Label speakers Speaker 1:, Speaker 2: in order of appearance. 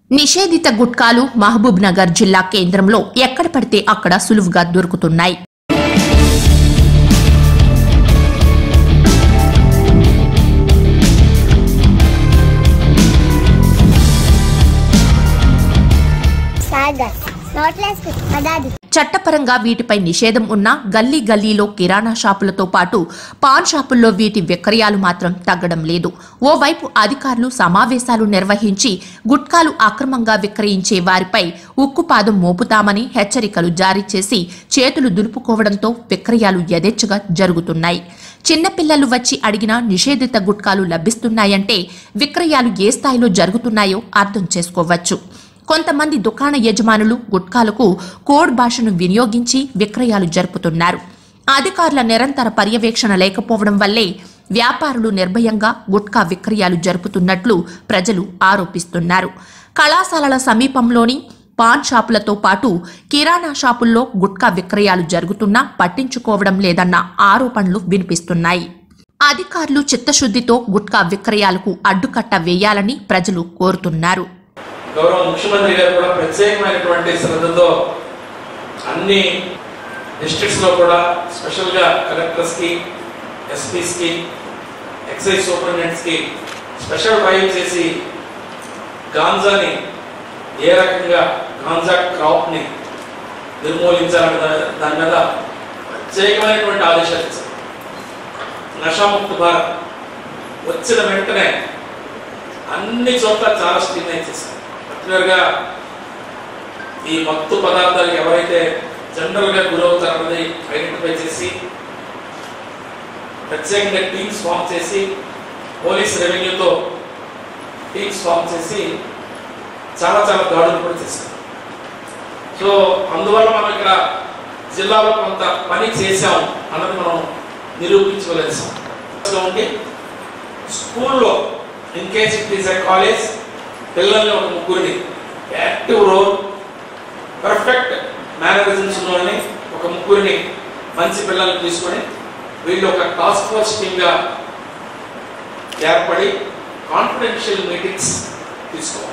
Speaker 1: నిషేధిత గుట్కాలు మహబూబ్ నగర్ జిల్లా కేంద్రంలో ఎక్కడ పడితే అక్కడ సులువుగా దొరుకుతున్నాయి
Speaker 2: సాగర్ నోట్లెస్ మదాది
Speaker 1: చట్టపరంగా వీటిపై నిషేధం ఉన్నా గల్లీ గల్లీలో కిరాణా షాపులతో పాటు పాన్ షాపుల్లో వీటి విక్రయాలు మాత్రం తగ్గడం లేదు ఓవైపు అధికారులు సమావేశాలు నిర్వహించి గుట్కాలు అక్రమంగా విక్రయించే వారిపై ఉక్కుపాదం మోపుతామని హెచ్చరికలు జారీ చేసి చేతులు దులుపుకోవడంతో విక్రయాలు యథేచ్ఛగా జరుగుతున్నాయి చిన్నపిల్లలు వచ్చి అడిగినా నిషేధిత గుట్కాలు లభిస్తున్నాయంటే విక్రయాలు ఏ స్థాయిలో జరుగుతున్నాయో అర్థం చేసుకోవచ్చు కొంతమంది దుకాణ యజమానులు గుట్కాలకు కోడ్ భాషను వినియోగించి విక్రయాలు జరుపుతున్నారు అధికారుల నిరంతర పర్యవేక్షణ లేకపోవడం వల్లే వ్యాపారులు నిర్భయంగా గుట్కా విక్రయాలు జరుపుతున్నట్లు ప్రజలు ఆరోపిస్తున్నారు కళాశాలల సమీపంలోని పాన్ షాపులతో పాటు కిరాణా షాపుల్లో గుట్కా విక్రయాలు జరుగుతున్నా పట్టించుకోవడం లేదన్న ఆరోపణలు వినిపిస్తున్నాయి అధికారులు చిత్తశుద్ధితో గుట్కా విక్రయాలకు అడ్డుకట్ట వేయాలని ప్రజలు కోరుతున్నారు
Speaker 3: గౌరవ ముఖ్యమంత్రి గారు కూడా ప్రత్యేకమైనటువంటి శ్రద్ధతో అన్ని డిస్ట్రిక్ట్స్ లో కూడా స్పెషల్ గా కలెక్టర్స్ కి ఎస్పీస్ కి ఎక్సైజ్ సూపరింటెండెంట్స్ కి స్పెషల్ డ్రైవ్ చేసి గాంజాని ఏ రకంగా గాంజా క్రాప్ ని నిర్మూలించాలనే దా- దాని మీద ప్రత్యేకమైనటువంటి ఆదేశాలు ఇచ్చారు నషాముక్త భారత్ వచ్చిన వెంటనే అన్ని చోట్ల చాలా స్ట్రీమ్లైన్ చేశారు పర్టికులర్గా ఈ మత్తు పదార్థాలకు ఎవరైతే జనరల్గా గురవుతారన్నది ఐడెంటిఫై చేసి ప్రత్యేకంగా టీమ్స్ ఫామ్ చేసి పోలీస్ రెవెన్యూతో టీమ్స్ ఫామ్ చేసి చాలా చాలా దాడులు కూడా చేశారు సో అందువల్ల మనం ఇక్కడ జిల్లాలో కొంత పని చేశాం అన్నది మనం నిరూపించగలిసాం ఉండి స్కూల్లో in case it is a college పిల్లల్ని ఒక ముగ్గురిని యాక్టివ్ రోల్ పర్ఫెక్ట్ మేనరిజమ్స్ ఉన్నవాళ్ళని ఒక ముగ్గురిని మంచి పిల్లల్ని తీసుకొని వీళ్ళు ఒక టాస్క్ ఫోర్స్ టీమ్గా ఏర్పడి కాన్ఫిడెన్షియల్ మీటింగ్స్ తీసుకోవాలి